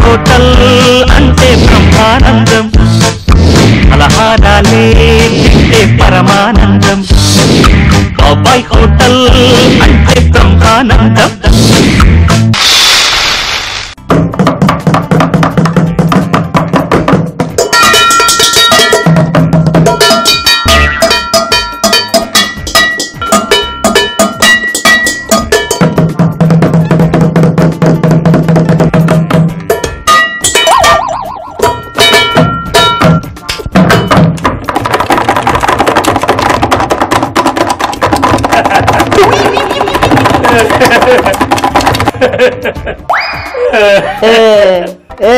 Hotel అంటే బ్రహ్మానందం పలహారాలే తింటే పరమానందం బాబాయ్ హోటల్ అంటే బ్రహ్మానందం ఏ, ఏ?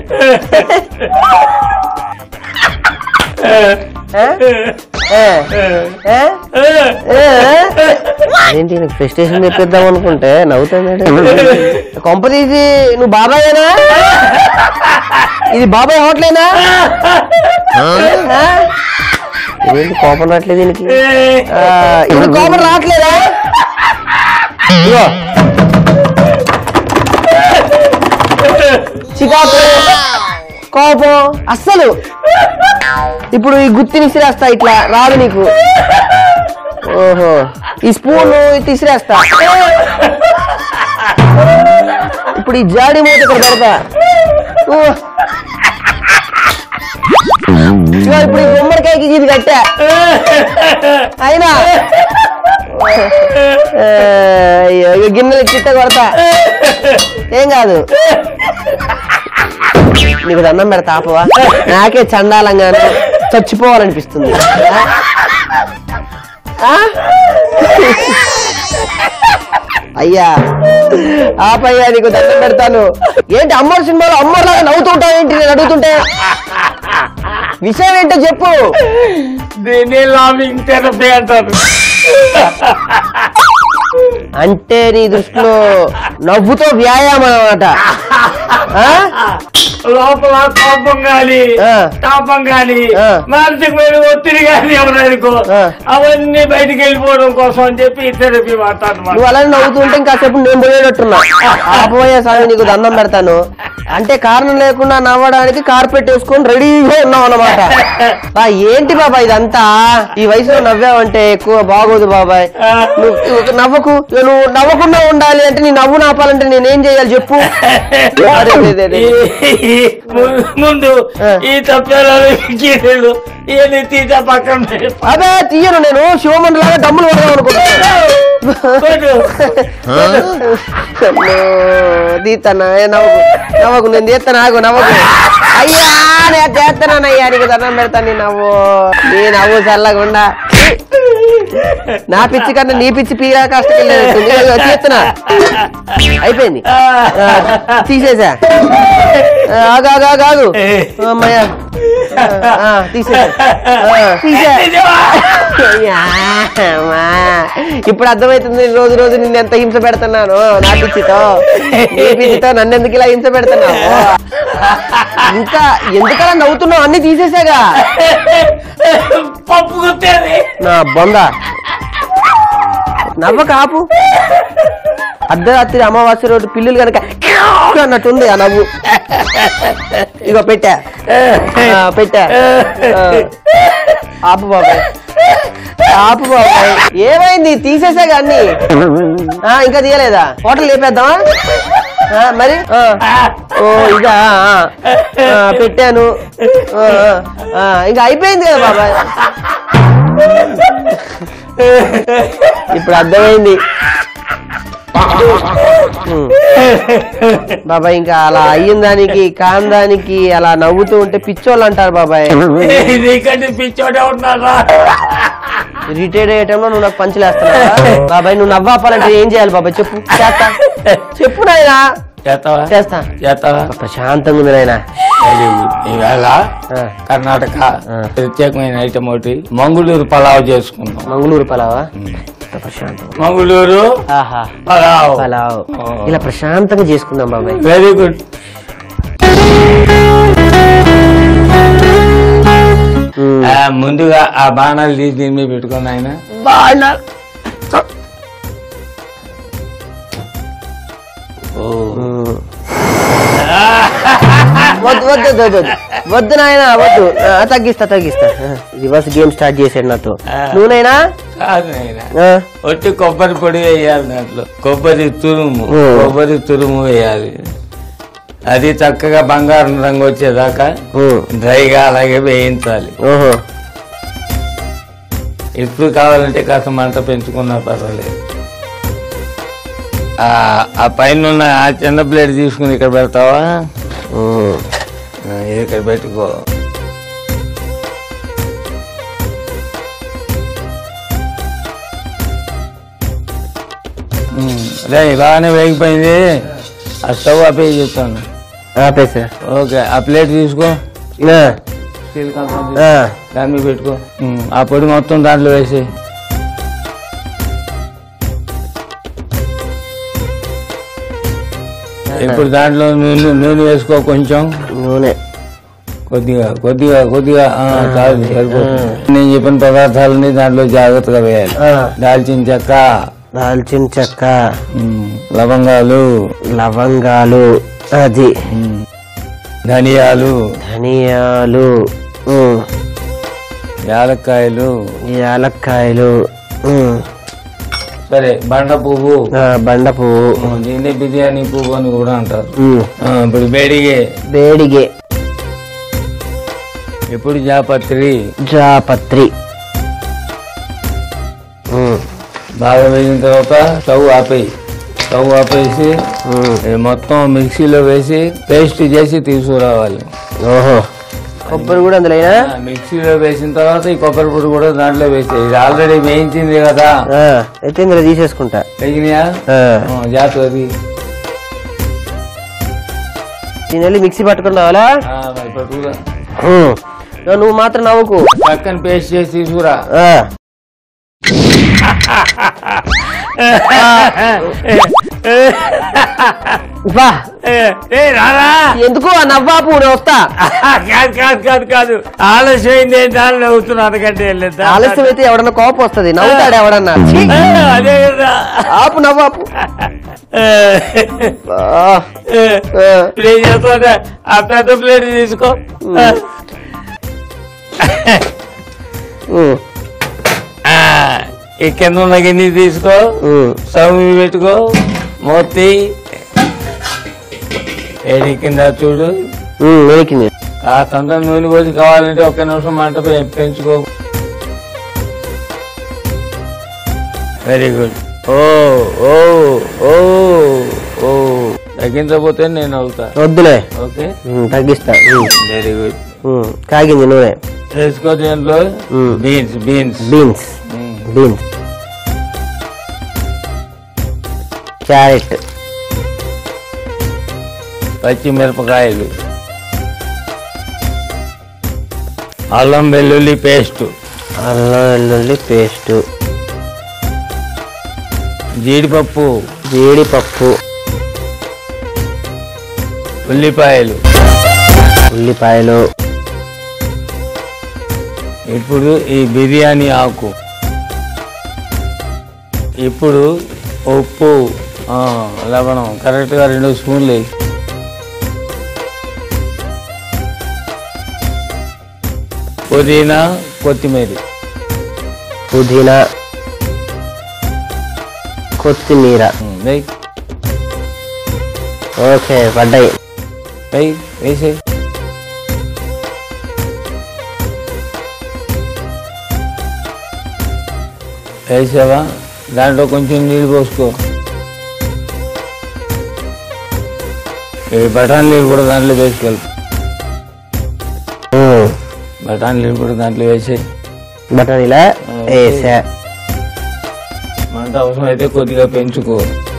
ఏ? ఏ? ఏ? ఏ? ఏంటి నీకు ప్రెస్టేషన్ తెప్పిద్దాం అనుకుంటే నవ్వుతాడు కొంప తీసి నువ్వు బాబాయేనా ఇది బాబాయ్ హోటలేనా ఆ? ఇదేంటి కోపం రావట్లేదు దీనికి ఆ, ఇప్పుడు కోపం రావట్లేదా ఇదిగో చికాకు కోపం అస్సలు ఇప్పుడు ఈ గుత్తిని ఇసిరేస్తా ఇట్లా రాదు నీకు ఓహో ఈ స్పూన్ తీసిరేస్తా ఇప్పుడు ఈ జాడి మూత ఇక్కడ పెడతా ఓ. ఇదిగో ఇప్పుడు ఈ గుమ్మడికాయకి ఇది కట్టా అయినా ఆ, అయ్యో, ఇక గిన్నెలు చిట్ట కొడతా ఏం కాదు నీకు దండం పెడతా ఆపవా నాకే చండాలంగాను చచ్చిపోవాలనిపిస్తుంది ఆ? అయ్యా ఆపయ్యా నీకు దండం పెడతాను ఏంటి అమ్మోరు సినిమాలో అమ్మోర్లాగా నవ్వుతుంటావు ఏంటి నేను అడుగుతుంటే విషయం ఏంటో చెప్పు దీన్ని లావింగ్ థెరపీ అంటారు అంటే నీ దృష్టిలో నవ్వుతో వ్యాయామం అన్నమాట ఆ? లోపల కోపం గాని ఆ. తాపం గాని ఆ. మానసికమైన ఒత్తిడి గాని ఎవరనుకో ఆ. అవన్నీ బయటికి వెళ్ళిపోవడం కోసం అని చెప్పి థెరపీ వాడతాను నువ్వు అలానే నవ్వుతుంటే ఇంకాసేపు నేను పోయేటట్టున్నా ఆపోయే స్వామి నీకు దండం పెడతాను అంటే కారణం లేకుండా నవ్వడానికి కార్పెట్ వేసుకొని రెడీగా ఉన్నావు అన్నమాట ఆ, ఏంటి బాబాయ్ ఇదంతా ఈ వయసులో నవ్వావంటే ఎక్కువ బాగోదు బాబాయ్ నువ్వు నువ్వు నవ్వకు ఇక నువ్వు నవ్వకుండా ఉండాలి అంటే నీ నవ్వు నాపాలంటే నేనేం చేయాలి చెప్పు అదే, అదే, అదే, అదే. ము- ముందు ఆ. ఈ తప్పేళ్ళు గీతలు ఇవన్నీ తీత పక్కన పెట్టి అదే తీయను నేను శివమండి లాగా డమ్ములు పడదాం అనుకుంటున్నా కొట్టు. తీస్తానా ఏ నవ్వకు నవ్వకు నేను తీస్తాను ఆగు నవ్వకు అయ్యా నేను చేస్తున్నానయ్యా నీకు దండం పెడతాను నీ నవ్వు నీ నవ్వు చల్లకుండా నా పిచ్చి కన్నా నీ పిచ్చి పీగా కష్టకెళ్ళి తీస్తున్నా అయిపోయింది ఆ, తీసేసా ఆ, ఆగు ఆగు ఆగు ఆగు అమ్మయ్యా ఆ, తీసేసా ఆ, తీసా అయ్యా, అమ్మా. ఇప్పుడు అర్థమవుతుంది రోజు రోజు నిన్ను ఎంత హింస పెడుతున్నాను నా పిచ్చితో నీ పిచ్చితో నన్ను ఎందుకు ఇలా హింస పెడుతున్నావు ఇంకా ఎందుకలా నవ్వుతున్నావు అన్ని తీసేసాగా పప్పు గుర్తేది నా బొంద నవ్వ కాపు అర్ధరాత్రి అమావాస్య రోజు పిల్లులు కనుక అన్నట్టుంది ఆ నవ్వు ఇగో పెట్టా ఆ, పెట్టా ఆ, ఆపు బాబాయ్ ఆపు బాబాయ్ ఏమైంది తీసేసాగా అన్ని ఆ, ఇంకా తీయలేదా హోటల్ లేపేద్దామా ఆ, మరి ఆ. ఓ ఇదా ఆ, ఆ, పెట్టాను ఆ, ఆ, ఆ, ఇంకా అయిపోయింది కదా బాబాయ్ ఇప్పుడు అర్థమైంది ఉమ్. బాబాయ్ ఇంకా అలా అయ్యిన దానికి కాని దానికి అలా నవ్వుతూ ఉంటే పిచ్చోళ్ళు అంటారు బాబాయ్ నీకంటే పిచ్చోడే ఉన్నారా రిటైర్డ్ అయ్యే టైంలో నువ్వు నాకు పంచలేస్తున్నావా బాబాయ్ నువ్వు నవ్వాపాలంటే ఏం చేయాలి బాబాయ్ చెప్పు చేస్తా చెప్పు నాయనా చేస్తావా చేస్తా చేస్తావా ప్రశాంతంగా ఉంది నాయనా వెరీ గుడ్. ఈవేళ ఆ. కర్ణాటక ఆ. ప్రత్యేకమైన ఐటమ్ ఒకటి మంగుళూరు పలావ్ చేసుకుందాం మంగళూరు పలావా ప్రశాంతం మంగుళూరు ఆహా పలావ్ పలావ్ ఆ. ఇలా ప్రశాంతంగా చేసుకుందాం బాబాయ్ వెరీ గుడ్ ఉమ్. ఆ, ముందుగా ఆ బాణాలు తీసి దీని మీద పెట్టుకుని ఆయన బాణాలు ఓ ఉమ్. ఆ, వద్దు వద్దు వద్దు వద్దు వద్దు నాయన వద్దు ఆ, తగ్గిస్తా తగ్గిస్తా రివర్స్ గేమ్ స్టార్ట్ చేసాడు నాతో నువ్వునైనా కాదు నాయనా ఆ, ఒట్టి కొబ్బరి పొడి వేయాలి దాంట్లో కొబ్బరి తురుము ఓ. కొబ్బరి తురుము వేయాలి అది చక్కగా బంగారం రంగు వచ్చేదాకా ఉమ్, డ్రైగా అలాగే వేయించాలి ఓహో ఎప్పుడు కావాలంటే కాస్త మంట పెంచుకున్నా పర్వాలేదు ఆ ఆ పైన ఉన్న ఆ చిన్న ప్లేట్ తీసుకుని ఇక్కడ పెడతావా ఉమ్, ఆ, ఇది ఇక్కడ పెట్టుకో ఉమ్, రే బాగానే వేగిపోయింది ఆ స్టవ్ ఆపే చెప్తాను ఆపేసా ఓకే ఆ ప్లేట్ తీసుకో ఆ, స్టీల్ కంపనీ ఆ, దాని మీద పెట్టుకో ఉమ్, ఆ పొడి మొత్తం దాంట్లో వేసి ఇప్పుడు దాంట్లో నూనె నూనె వేసుకో కొంచెం నూనె కొద్దిగా కొద్దిగా కొద్దిగా ఆ, చాలు సరిపోతుంది నేను చెప్పిన పదార్థాలని దాంట్లో జాగ్రత్తగా వేయాలి ఆ, దాల్చిన చెక్క దాల్చిన చెక్క ఉమ్, లవంగాలు లవంగాలు అది ఉమ్, ధనియాలు ధనియాలు ఉమ్, యాలక్కాయలు యాలక్కాయలు ఉమ్, సరే బండ పువ్వు ఆ, బండ పువ్వు ఉమ్, దీన్ని బిర్యానీ పువ్వు అని కూడా అంటారు ఉమ్, ఆ, ఇప్పుడు వేడిగే వేడిగే ఇప్పుడు జాపత్రి జాపత్రి ఉమ్, బాగా వేసిన తర్వాత స్టవ్ ఆపేయి స్టవ్ ఆపేసి ఉమ్, ఇది మొత్తం మిక్సీలో వేసి పేస్ట్ చేసి తీసుకురావాలి ఓహో కొబ్బరి కూడా అందులో అయినా ఆ, మిక్సీలో వేసిన తర్వాత ఈ కొబ్బరి పొడి కూడా దాంట్లో వేసే ఇది ఆల్రెడీ వేయించింది కదా ఆ, అయితే ఇందులో తీసేసుకుంటా వేగినాయా ఆ, ఆ, జాగ్రత్తది నేను వెళ్ళి మిక్సీ పట్టుకుని రావాలా ఆ, మరి పట్టుకురా. ఉమ్, నువ్వు మాత్రం నవ్వుకు చక్కని పేస్ట్ చేసి తీసుకురా ఆ, బా ఏ రారా ఎందుకు ఆ నవ్వాపు నేను వస్తా కాదు కాదు కాదు కాదు ఆలస్యమైంది ఏంటని నవ్వుతున్నా అంతకంటే వెళ్ళేద్దా? ఆలస్యం అయితే ఎవడన్నా కోపం వస్తుంది నవ్వుతాడు ఎవడన్నా ఛీ, ఆ, అదే కదా ఆపు నవ్వాపు ఆ, ఆ, ఆ, ఆ, ఇప్పుడు ఏం చేస్తావు ఆ పెద్ద ప్లేట్ తీసుకో ఆ. ఉమ్, ఆ, ఈ కింద ఉన్న గిన్నె తీసుకో ఉమ్, స్టవ్ మీద పెట్టుకో మూర్తి ఏడి కింద చూడు ఉమ్, వెనక్కింది ఆ తంత నూనె పోసి కావాలంటే ఒక్క నిమిషం మంట పె- పెంచుకో వెరీ గుడ్ ఓ ఓ ఓ ఓ తగ్గించకపోతే నేను అవుతా వద్దులే ఓకే ఉమ్, తగ్గిస్తా ఉమ్, వెరీ గుడ్ ఉమ్, కాగింది నూనె వేసుకో దీంట్లో మ్మ్. Beans beans beans beans carrot పచ్చిమిరపకాయలు అల్లం వెల్లుల్లి పేస్ట్ అల్లం వెల్లుల్లి పేస్ట్ జీడిపప్పు జీడిపప్పు ఉల్లిపాయలు ఉల్లిపాయలు ఇప్పుడు ఈ బిర్యానీ ఆకు ఇప్పుడు ఉప్పు ఆ, లవణం కరెక్ట్గా రెండు స్పూన్లు వేయి పుదీనా కొత్తిమీర పుదీనా కొత్తిమీర ఉమ్, వేయి ఓకే పడ్డాయి వేయి వేసేయి వేసావా దాంట్లో కొంచెం నీళ్ళు పోసుకో ఈ బఠాన్ నీళ్ళు కూడా దాంట్లో వేసుకెళ్ళి ఉమ్, బఠాన్ నీళ్ళు కూడా దాంట్లో వేసేయి బఠానీలా వేసా మంట అవసరం అయితే కొద్దిగా పెంచుకో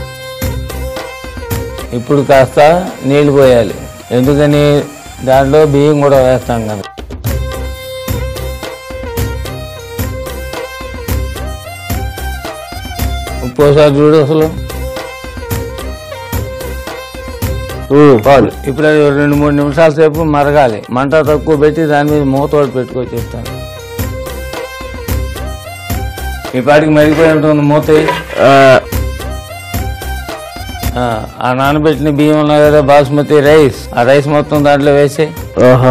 ఇప్పుడు కాస్త నీళ్లు పోయాలి ఎందుకని దాంట్లో బియ్యం కూడా వేస్తాం కదా ఉప్పోసారి చూడు అసలు ఉమ్, బాగుంది ఇప్పుడు అది రెండు మూడు నిమిషాల సేపు మరగాలి మంట తక్కువ పెట్టి దాని మీద మూతోడు పెట్టుకో చెప్తాను ఈ పాటికి మరిగిపోయి ఉంటుంది మూత వేయి. ఆ, ఆ, ఆ నానబెట్టిన బియ్యం ఉన్నాయి కదా బాస్మతి రైస్ ఆ రైస్ మొత్తం దాంట్లో వేసి ఓహో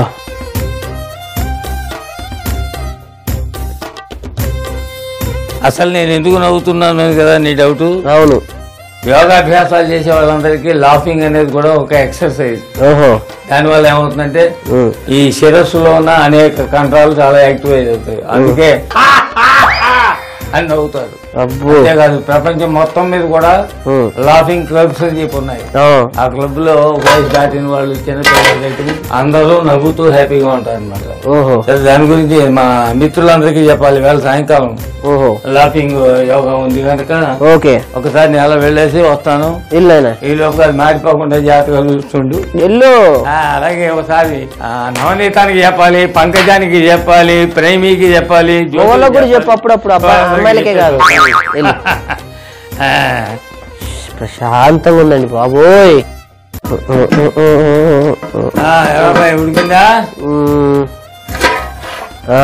అసలు నేను ఎందుకు నవ్వుతున్నాను కదా నీ డౌట్ అవును యోగాభ్యాసాలు చేసే వాళ్ళందరికీ లాఫింగ్ అనేది కూడా ఒక ఎక్సర్సైజ్ ఓహో దానివల్ల ఏమవుతుందంటే ఉమ్. ఈ శిరస్సులో ఉన్న అనేక కంట్రాలు చాలా యాక్టివేట్ అవుతాయి అందుకే అని నవ్వుతారు అబ్బో అంతేకాదు ప్రపంచం మొత్తం మీద కూడా ఉమ్. లాఫింగ్ క్లబ్స్ అని చెప్పి ఉన్నాయి ఆ. ఆ క్లబ్ లో వయసు దాటిన వాళ్ళు చిన్నపిల్లలు దగ్గర అందరూ నవ్వుతూ హ్యాపీగా ఉంటారు అనమాట ఓహో దాని గురించి మా మిత్రులందరికీ చెప్పాలి వేళ సాయంకాలం ఓహో లాఫింగ్ యోగా ఉంది కనుక ఓకే ఒకసారి నేను అలా వెళ్ళేసి వస్తాను ఇల్లేనా ఈ లోపు అది మారిపోకుండా జాగ్రత్తగా చూస్తుండు ఎల్లు ఆ, అలాగే ఒకసారి ఆ, నవనీతానికి చెప్పాలి పంకజానికి చెప్పాలి ప్రేమికి చెప్పాలి జ్యోతికి మొగోళ్ళకు కూడా చెప్పు చెప్పాలి. అప్పుడప్పుడు అబ్బా అమ్మాయిలకే కాదు వెళ్ళు. ఆ, ప్రశాంతంగా ఉందండి బాబోయ్ ఆ, ఎవరబ్బా, ఉడికిందా ఉమ్. ఆ.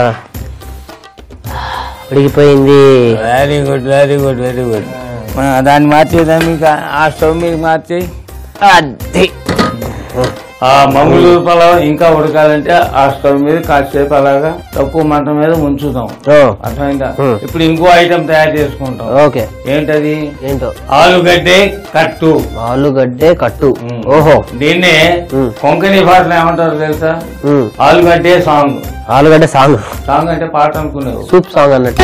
ఉడికిపోయింది very good very good very good దాన్ని మార్చేదాన్ని ఆ స్టవ్ మీద మార్చేయి అది ఆ మంగళూరు పలావ్ ఇంకా ఉడకాలంటే ఆ స్టవ్ మీద కాసేపు అలాగా తక్కువ మంట మీద ఉంచుతాం ఓ, అర్థమైందా Hmm. ఇప్పుడు ఇంకో ఐటెం తయారు చేసుకుంటాం ఓకే ఏంటది ఏంటో ఆలుగడ్డే కట్టు ఆలుగడ్డే కట్టు ఉమ్. ఓహో దీన్నే Hmm. కొంకణి పాటలు ఏమంటారు తెలుసా ఉమ్. ఆలుగడ్డే సాంగ్ ఆలుగడ్డ సాంగ్ సాంగ్ అంటే పాట అనుకునేవు సూప్ సాంగ్ అన్నట్టు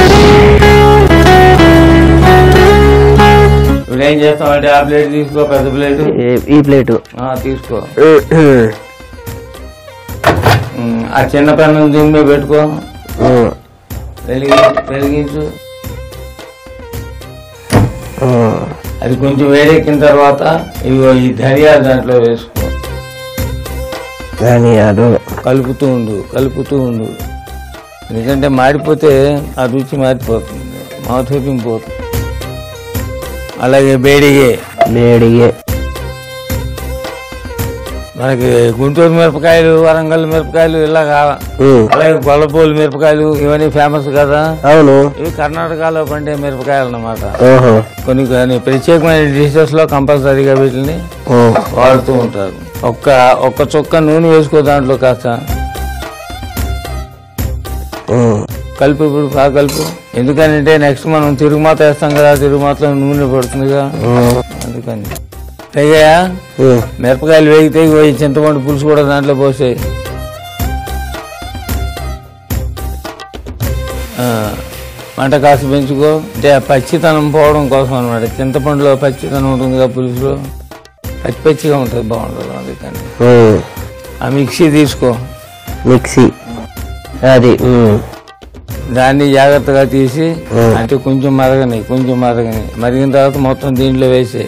ఇప్పుడు ఏం చేస్తామంటే ఆ ప్లేట్ తీసుకో పెద్ద ప్లేట్ ఈ- ఈ ప్లేటు తీసుకో ఉమ్, ఆ చిన్న పెన్ను దీని మీద పెట్టుకో ఉమ్. వెలిగి వెలిగించు ఉమ్. అది కొంచెం వేడెక్కిన తర్వాత ఇదిగో ఈ ధనియాలు దాంట్లో వేసుకో ధనియాలు కలుపుతూ ఉండు కలుపుతూ ఉండు ఎందుకంటే మాడిపోతే ఆ రుచి మారిపోతుంది మాధుర్యం పోతుంది అలాగే బేడిగే వేడిగే మనకి గుంటూరు మిరపకాయలు వరంగల్ మిరపకాయలు ఇలా కావాలి ఉమ్. అలాగే గొల్లపూలు మిరపకాయలు ఇవన్నీ ఫేమస్ కదా అవును ఇవి కర్ణాటకలో పండే మిరపకాయలు అన్నమాట ఓహో కొన్ని కొన్ని ప్రత్యేకమైన డిషెస్ లో కంపల్సరీగా వీటిని ఉమ్. వాడుతూ ఉంటారు ఒక్క ఒక్క చుక్క నూనె వేసుకో దాంట్లో కాస్త ఉమ్. కలుపు ఇప్పుడు బాగా కలుపు ఎందుకనంటే నెక్స్ట్ మనం తిరుగుమాత వేస్తాం కదా తిరుగుమాతలో నూనె పడుతుందిగా ఉమ్. అందుకని పైగా ఉమ్. మిరపకాయలు వేగితే ఇగో ఈ చింతపండు పులుసు కూడా దాంట్లో పోసాయి మంట కాస్త పెంచుకో అంటే ఆ పచ్చితనం పోవడం కోసం అనమాట చింతపండులో పచ్చితనం ఉంటుందిగా పులుసులో పచ్చి పచ్చిగా ఉంటుంది బాగుంటుంది అందుకని ఉమ్. ఆ మిక్సీ తీసుకో మిక్సీ అది ఉమ్. దాన్ని జాగ్రత్తగా తీసి ఉమ్. అంటే కొంచెం మరగని కొంచెం మరగని మరిగిన తర్వాత మొత్తం దీంట్లో వేసేయి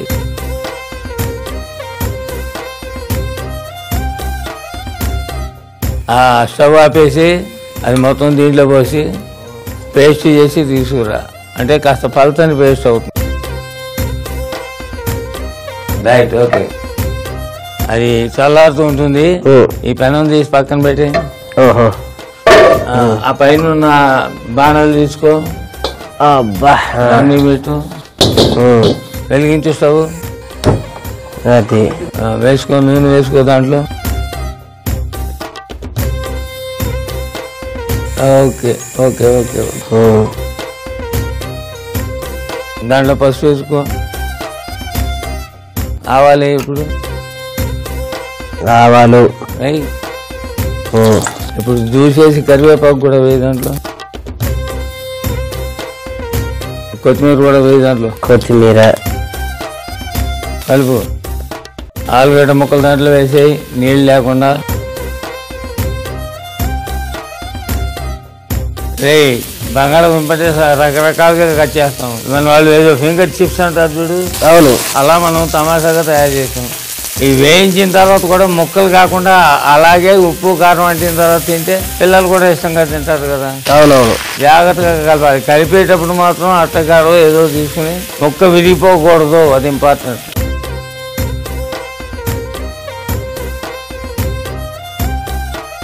ఆ స్టవ్ ఆపేసి అది మొత్తం దీంట్లో పోసి పేస్ట్ చేసి తీసుకురా అంటే కాస్త పలతని పేస్ట్ అవుతుంది రైట్ ఓకే అది చల్లారుతూ ఉంటుంది ఉమ్. ఈ పెనం తీసి పక్కన పెట్టి ఓహో ఆ, ఆ పైన ఉన్న బాణాలు తీసుకో అబ్బా ఆ. అన్ని పెట్టు ఉమ్. వెలిగించు స్టవ్ అది ఆ, వేసుకో నూనె వేసుకో దాంట్లో ఓకే ఓకే ఓకే ఓకే. ఉమ్. దాంట్లో పసుపు వేసుకో ఆవాలి ఇప్పుడు ఆవాలు వేయ్. ఉమ్. ఇప్పుడు దూసేసి కరివేపాకు కూడా వేయి దాంట్లో కొత్తిమీర కూడా వేయి దాంట్లో కొత్తిమీర కలుపు ఆలుగడ్డ ముక్కలు దాంట్లో వేసేయి నీళ్ళు లేకుండా రే బంగాళదుంప అంటే స- రకరకాలుగా కట్ చేస్తాం మన వాళ్ళు ఏదో ఫింగర్ చిప్స్ అంటారు చూడు అవును అలా మనం తమాషాగా తయారు చేస్తాం ఇవి వేయించిన తర్వాత కూడా ముక్కలు కాకుండా అలాగే ఉప్పు కారం అంటిన తర్వాత తింటే పిల్లలు కూడా ఇష్టంగా తింటారు కదా అవునవును జాగ్రత్తగా కలపాలి కలిపేటప్పుడు మాత్రం అట్టగారో ఏదో తీసుకుని ముక్క విరిగిపోకూడదు అది ఇంపార్టెంట్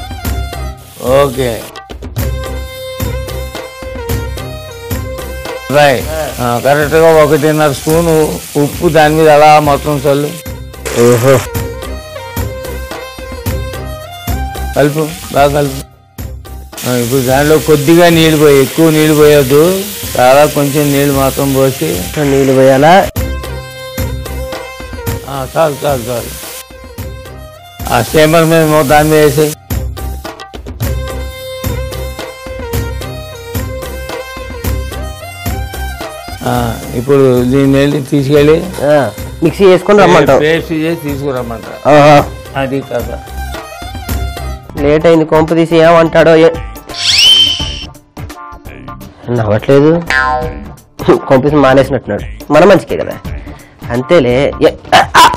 ఓకే బాయ్ కరెక్ట్ గా ఒకటిన్నర స్పూను ఉప్పు దాని మీద అలా మొత్తం చల్లు ఓహో కలుపు బాగా కలుపు ఆ, ఇప్పుడు దానిలో కొద్దిగా నీళ్ళు పోయి ఎక్కువ నీళ్ళు పోయొద్దు చాలా కొంచెం నీళ్ళు మాత్రం పోసి నీళ్ళు పోయాలా ఆ, చాలు చాలు చాలు ఆ స్టేమర్ మీద మొ- దాని మీద వేసి ఇప్పుడు దీన్ని వెళ్ళి తీసుకెళ్ళి ఆ, మిక్సీ వేసుకొని రమ్మంటావు పేస్ట్ చేసి తీసుకురమ్మంట ఆహా. అది కదా లేట్ అయింది కొంప తీసి ఏమంటాడో ఏ- నవ్వట్లేదు కొంపసి మానేసినట్టున్నాడు మన మంచికే కదా అంతేలే ఏ- ఆ!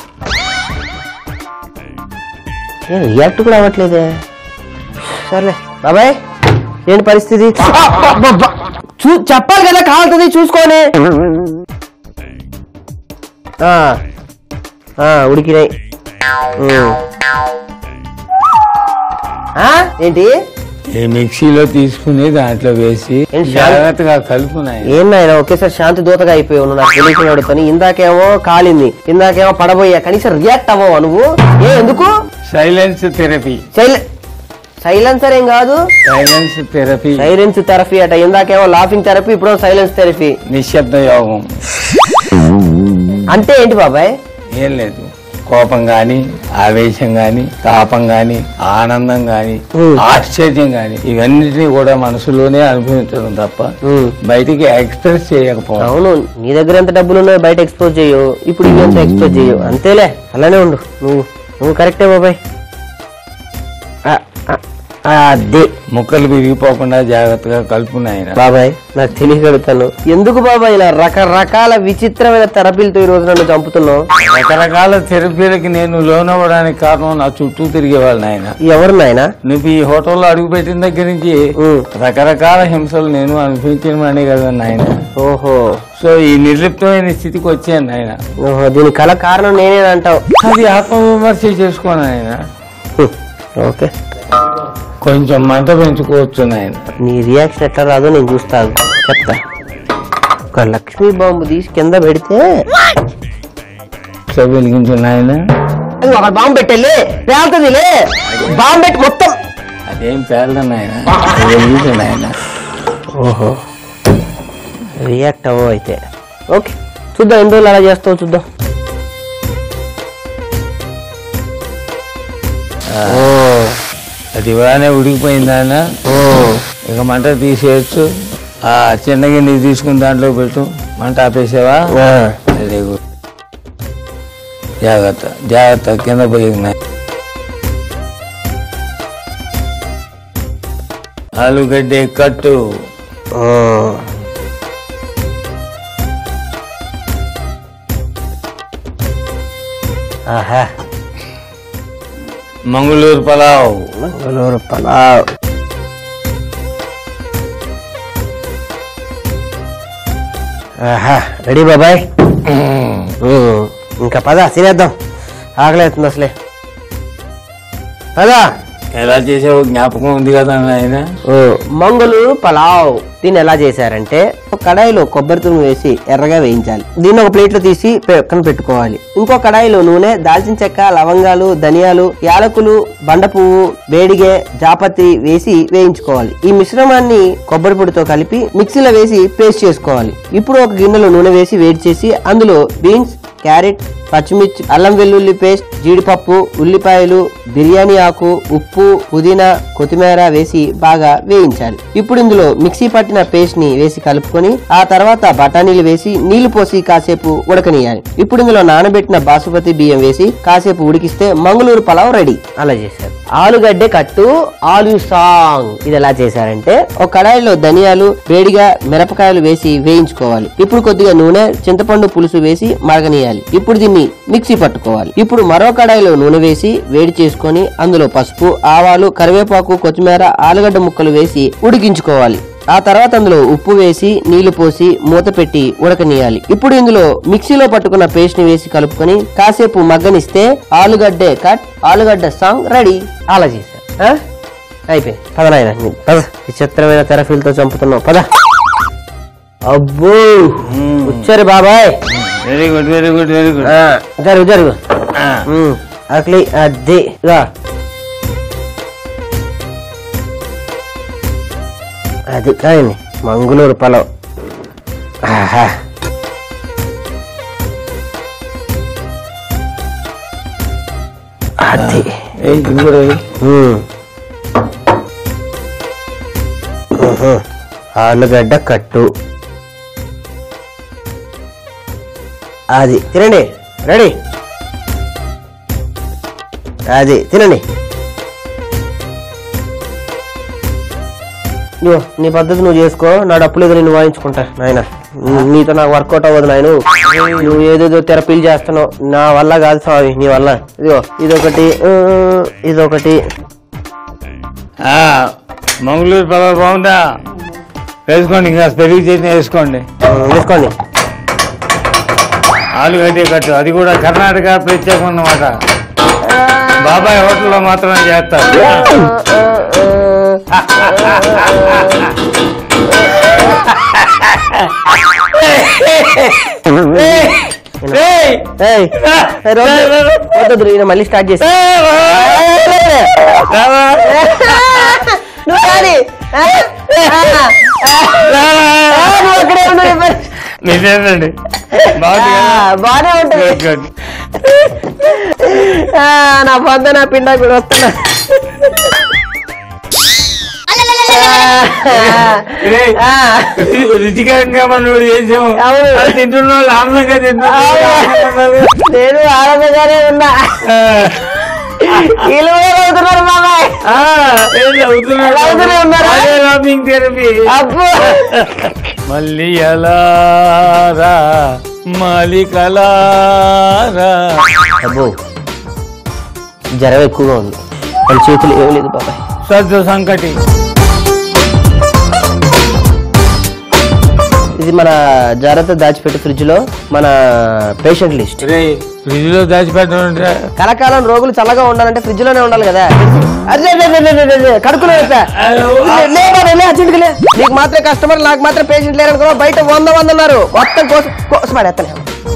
ఏ రియాక్ట్ కూడా అవ్వట్లేదే సర్లే బాబాయ్ ఏంటి పరిస్థితి అబ్బబ్బా! చూ చెప్పాలి కదా కాలుతుంది చూసుకోని ఆ, ఆ, ఉడికినాయి ఉమ్. ఆ? ఏంటి ఈ మిక్సీలో తీసుకుని దాంట్లో వేసి ఏంటి శాంతి? జాగ్రత్తగా కలుపునాయి ఏం నాయన ఒకేసారి శాంతి దూతగా అయిపోయావు నువ్వు నాకు తెలిసిన వాడుతోని ఇందాకేమో కాలింది ఇందాకేమో పడబోయా కనీసం రియాక్ట్ అవ్వవా నువ్వు ఏ ఎందుకు సైలెన్స్ థెరపీ సైలె సైలెన్సర్ ఏం కాదు సైలెన్స్ థెరపీ సైలెన్స్ థెరపీ అట ఇందాకేమో లాఫింగ్ థెరపీ ఇప్పుడు సైలెన్స్ థెరపీ నిశ్శబ్ద యోగం అంటే ఏంటి బాబాయ్ ఏం లేదు కోపం గాని ఆవేశం గాని తాపం గాని ఆనందం గాని ఉమ్. ఆశ్చర్యం గాని ఇవన్నిటినీ కూడా మనసులోనే అనుభవించడం తప్ప ఉమ్. బయటికి ఎక్స్ప్రెస్ చేయకపోవడం అవును నీ దగ్గర ఎంత డబ్బులు ఉన్నాయో బయట ఎక్స్పోజ్ చేయవు ఇప్పుడు ఇవంతా ఎక్స్పోజ్ చేయవు అంతేలే అలానే ఉండు నువ్వు నువ్వు కరెక్టే బాబాయ్ ఆ, ఆ, ఆ, అదే ముక్కలు విరిగిపోకుండా జాగ్రత్తగా కలుపునాయన బాబాయ్ నాకు తెలియగలుగుతాను ఎందుకు బాబాయ్ ఇలా రకరకాల విచిత్రమైన థెరపీలతో ఈ రోజు నన్ను చంపుతున్నావు రకరకాల థెరపీలకి నేను లోనవ్వడానికి కారణం నా చుట్టూ తిరిగేవాళ్ళు నాయన ఎవరు నాయన నువ్వు ఈ హోటల్లో అడుగుపెట్టిన దగ్గర నుంచి ఉమ్. రకరకాల హింసలు నేను అనుభవించడమనే కదా నాయన ఓహో సో ఈ నిర్లిప్తమైన స్థితికి వచ్చాను నాయన ఓహో దీని కల కారణం నేనేనంటావు అది ఆత్మవిమర్శ చేసుకోను ఆయన హ్మ్. ఓకే కొంచెం మంట పెంచుకోవచ్చు నాయన నీ రియాక్షన్ ఎట్లా రాదో నేను చూస్తాను చెప్తా ఒక లక్ష్మీ బాంబు తీసి కింద పెడితే సో వెలిగించు నాయన అది ఒక బాంబు పెట్టెళ్ళి పేలుతుందిలే బాంబు పెట్టి మొత్తం అదేం పేర్ల నాయన వెలిగించు నాయన ఓహో రియాక్ట్ అవ్వవు అయితే ఓకే చూద్దాం ఎన్ని రోజులు అలా చేస్తావు చూద్దాం ఓ అది ఇవాళనే ఉడికిపోయింది ఆయన ఓ ఇక మంట తీసేయచ్చు ఆ చిన్న గిన్నె తీసుకుని దాంట్లో పెట్టు మంట ఆపేసావా ఆ. వెరీ గుడ్ జాగ్రత్త జాగ్రత్త కింద పోయి నాయన ఆలుగడ్డే కట్టు ఓ. ఆహా మంగళూరు పలావ్ మంగళూరు పలావ్ ఆహా రెడీ బాబాయ్ ఉమ్, ఇంకా పద తినేద్దాం ఆకలేస్తుంది అసలే పదా ఎలా చేసావు జ్ఞాపకం ఉంది కదా ఆయన మంగళూరు పలావ్ దీన్ని ఎలా చేశారంటే ఒక కడాయిలో కొబ్బరి తురుము వేసి ఎర్రగా వేయించాలి దీన్ని ఒక ప్లేట్ లో తీసి పక్కన పెట్టుకోవాలి ఇంకో కడాయిలో నూనె దాల్చిన చెక్క లవంగాలు ధనియాలు యాలకులు బండ పువ్వు వేడిగే జాపత్రి వేసి వేయించుకోవాలి ఈ మిశ్రమాన్ని కొబ్బరి పొడితో కలిపి మిక్సీలో వేసి పేస్ట్ చేసుకోవాలి ఇప్పుడు ఒక గిన్నెలో నూనె వేసి వేడి చేసి అందులో బీన్స్ క్యారెట్ పచ్చిమిర్చి అల్లం వెల్లుల్లి పేస్ట్ జీడిపప్పు ఉల్లిపాయలు బిర్యానీ ఆకు ఉప్పు పుదీనా కొత్తిమీర వేసి బాగా వేయించాలి ఇప్పుడు ఇందులో మిక్సీ పట్టిన పేస్ట్ ని వేసి కలుపుకొని ఆ తర్వాత బఠానీలు వేసి నీళ్లు పోసి కాసేపు ఉడకనియాలి ఇప్పుడు ఇందులో నానబెట్టిన బాసుపతి బియ్యం వేసి కాసేపు ఉడికిస్తే మంగళూరు పలావ్ రెడీ అలా చేశారు ఆలుగడ్డే కట్టు ఆలు సాంగ్ ఇది ఎలా చేశారంటే ఒక కడాయిలో ధనియాలు వేడిగా మిరపకాయలు వేసి వేయించుకోవాలి ఇప్పుడు కొద్దిగా నూనె చింతపండు పులుసు వేసి మరగనీయాలి ఇప్పుడు దీన్ని మిక్సీ పట్టుకోవాలి ఇప్పుడు మరో కడాయిలో నూనె వేసి వేడి చేసుకొని అందులో పసుపు ఆవాలు కరివేపాకు కొత్తిమీర ఆలుగడ్డ ముక్కలు వేసి ఉడికించుకోవాలి ఆ తర్వాత అందులో ఉప్పు వేసి నీళ్లు పోసి మూత పెట్టి ఉడకనీయాలి ఇప్పుడు ఇందులో మిక్సీలో పట్టుకున్న పేస్ట్ ని వేసి కలుపుకొని కాసేపు మగ్గనిస్తే ఆలుగడ్డే కట్ ఆలుగడ్డ సాంగ్ రెడీ అలా చేశారు ఆ? అయిపోయింది పద నాయన పద విచిత్రమైన తెరఫీలతో చంపుతున్నావు పద అబ్బో వచ్చారు బాబాయ్ very good very good very good ఆ, జరుగు జరుగు ఉమ్, అట్లే అది ఇగా అది కానీ మంగుళూరు పొలం ఆహా అది ఇది కూడా వేయి. ఉమ్. ఉహు. ఆలుగడ్డ కట్టు అది తినండి రెడీ అది తినండి ఇదిగో, నీ పద్ధతి నువ్వు చేసుకో నా డప్పులు ఏదో నేను వాయించుకుంటా నాయన నీతో నాకు వర్కౌట్ అవ్వదు నాయన నువ్వు ఏదేదో థెరపీలు చేస్తున్నావు నా వల్ల కాదు స్వామి నీ వల్ల ఇదిగో ఇదొకటి ఆ, ఇదొకటి ఆ, మంగళూరు పలావ్ బాగుందా వేసుకోండి ఇంకా పెరుగు చట్నీ వేసుకోండి ఆ, వేసుకోండి ఆలుగడ్డ కట్టు అది కూడా కర్ణాటక ప్రత్యేకం అన్నమాట బాబాయ్ హోటల్లో మాత్రమే చేస్తారు ఏయ్! ఏయ్, ఏ రోజు- వద్దొద్దు, ఈయన మళ్ళీ స్టార్ట్ చేసి రావా? నువ్వు కానీ ఆ, ఆ, ఆ, నువ్వు అక్కడే ఉండు, ఇవ్వండి. నిజమేనండి బాగుంది ఆ, కదా? బాగానే ఉంటుంది Good, good. ఆ, నా పొద్దు నా పిండా కూడా వస్తున్నా ఏయ్, ఆ, రుచికరంగా మనం ఇప్పుడు చేసాము అవును. అది తింటున్న వాళ్ళు ఆనందంగా తింటున్నారు నేను ఆనందంగానే ఉన్నా ఆ, వీళ్ళు కూడా అవుతున్నారు బాబాయ్ ఆ, ఏం చదువుతున్నాడు? చదువుతూనే ఉన్నారా? అదే laughing therapy. అబ్బో మళ్ళీ ఎలారా మాలికలారా అబ్బో జ్వరం ఎక్కువగా ఉంది మన చేతులు ఏం లేదు బాబాయ్ సద్దు సంకటి ఇది మన జాగ్రత్త దాచిపెట్టి ఫ్రిడ్జ్ లో మన పేషెంట్ లిస్ట్ రే ఫ్రిడ్జ్ లో దాచిపెట్టమంటే కలకాలం రోగులు చల్లగా ఉండాలంటే ఫ్రిడ్జ్ లోనే ఉండాలి కదా అరే, అరే, అరే, అరే, అరే, అరే, కడుపులో వేస్తా. లే, లే బాబాయ్, లే, అర్జెంట్గా లే. నీకు మాత్రం కస్టమర్ నాకు మాత్రం పేషెంట్ లేరనుకో బయట వంద వంద ఉన్నారు మొత్తం కోసం కోసమాడేస్తాను